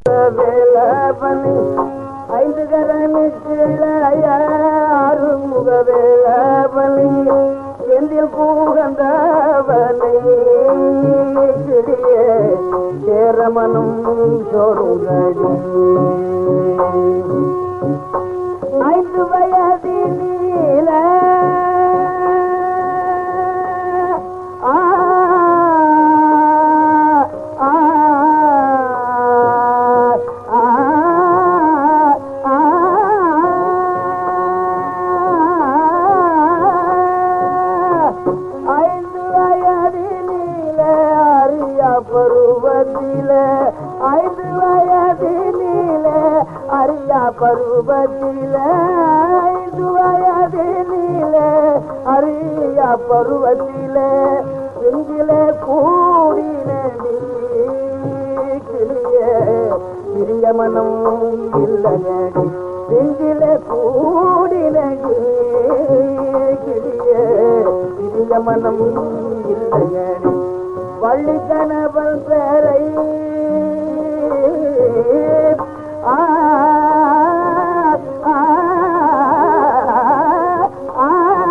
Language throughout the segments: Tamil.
வேலவனி ஐந்து கரனுக்கு ஆறுமுக வேலவனி செந்தில் கூகந்தவனை கிளியே சேரமனும் சொருங்கடி ஐந்து வயதினில ஆ ஆ ஆ ஐந்து வயதினில அறிய பருவத்தில ஐந்து வயதினில அறிய பருவத்தில ஐந்து வயதினில அறிய பருவத்தில எங்கிலே கூடின கிளியே சிறிய மனம் இல்லையடி நெஞ்சிலே கூடினடி கிளியே சிறிய மனம் இல்லையடி வள்ளி கணவன் பேரை ஆ ஆ, ஆ,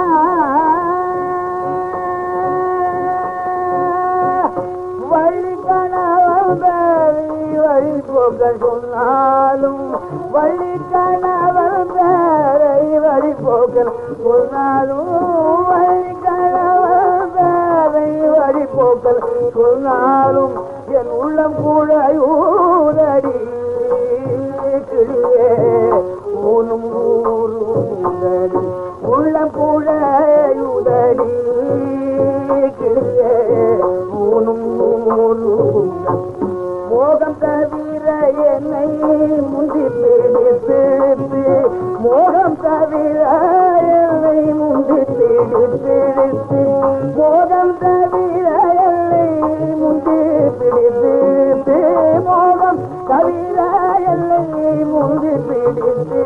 வள்ளி கணவன் பேரை வழி போக சொன்னாலும் வள்ளி கணவன் பேரை வழி போக சொன்னாலும் வள்ளி கணவன் பேரை வழி போக்க சொன்னாலும் என் உள்ளம் கூட ஊரடி கிளியே ஊனும் ஊருதடி உள்ளம் கூட உதடி கிளியே ஊனும் ஊருதடி மோகம் தவிர என்னை முந்தி பிடித்து மோகம் தவிர என்னை முந்தி பிடித்து மோகம் தவிர என்னை முந்தி பிடித்து மோகம் தவிர என்னை முந்தி பிடித்து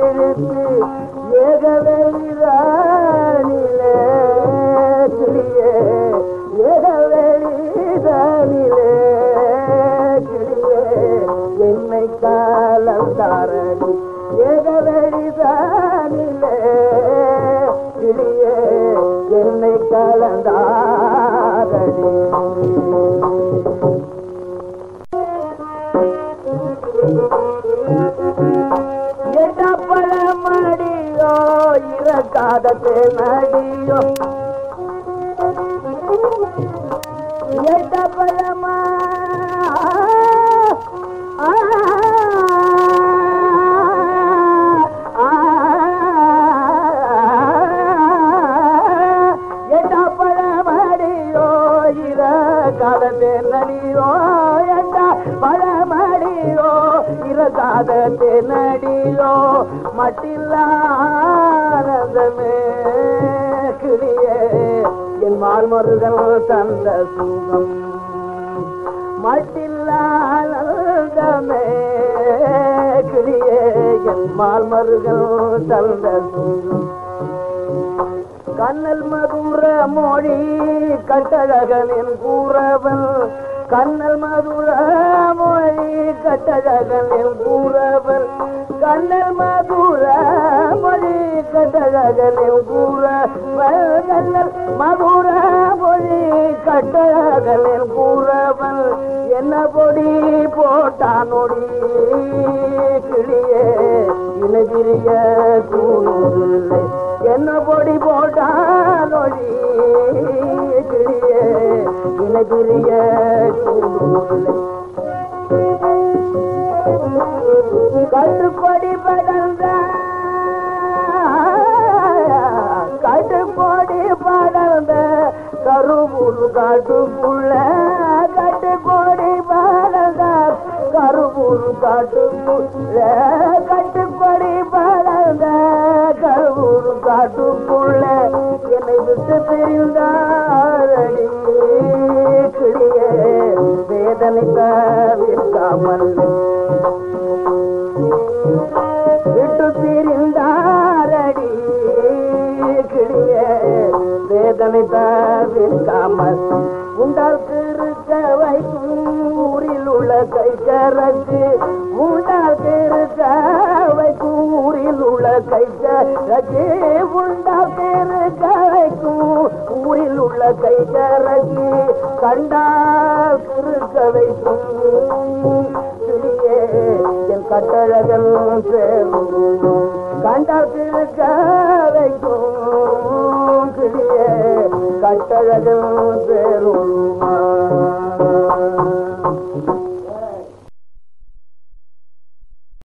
ஏகவெளிதானிலே கிளியே ஏகவெளிதானிலே கிளியே என்னை காலந்தாரணி ஏகவெளிதானிலே கிளியே என்னை கலந்தாரணி எட்டப்பழமடியோ இறக்காத தேனடியோ எட்டப்பழமா ஆ, ஆ, எட்டப்பழமடியோ இறக்காத தேனடியோ எட்ட பழமடியோ இறக்காத தேனடியோ மட்டில்லானதமே கிளியே என் மால்மருகள் தந்த சுகம் மட்டில்லானதமே கிளியே என் மால்மருகள் தந்த சுகம் கண்ணல் மதுர மொழி கட்டழகனின் கூறவன் கண்ணல் மதுர மொழி கட்டழகனின் கூறவன் கண்ணல் மதுர மொழி கட்டழகனின் கூறவன் கண்ணல் மதுர மொழி கட்டழகனின் கூறவன் என்ன பொடி போட்டானொடி கிளியே இனகிரிய கூறுதில்லை என்ன பொடி போட்டானொடி கிளியே இனகிரிய கூறுதில்லை கட்டுப்படி படர்ந்த கட்டுப்படி படர்ந்த கருவுரு காட்டுக்குள்ள கட்டுப்படி படர்ந்த கருவுரு காட்டுக்குள்ள கட்டுப்படி படர்ந்த கருவுரு காட்டுக்குள்ள என்னை விட்டு பிரிந்தாரடி கிளியே வேதனை தவிர்க்காமல் விட்டு பிரிந்தாரடி கிளியே வேதனை தவிர்க்காமல் உண்டால் திருக்க வைக்கும் ஊரில் உள்ள கை கரக்கு உண்டால் இருக்க வைக்கும் ஊரில் உள்ள கை கரக்கு உண்டால் இருக்க வைக்கும் ஊரில் உள்ள கை கரக்கு கண்டால் இருக்க வைக்கும் கிளியே என் கட்டழகன் சேரும் கண்டால் இருக்க வைக்கும் கிளியே கட்டழகன் சேரும்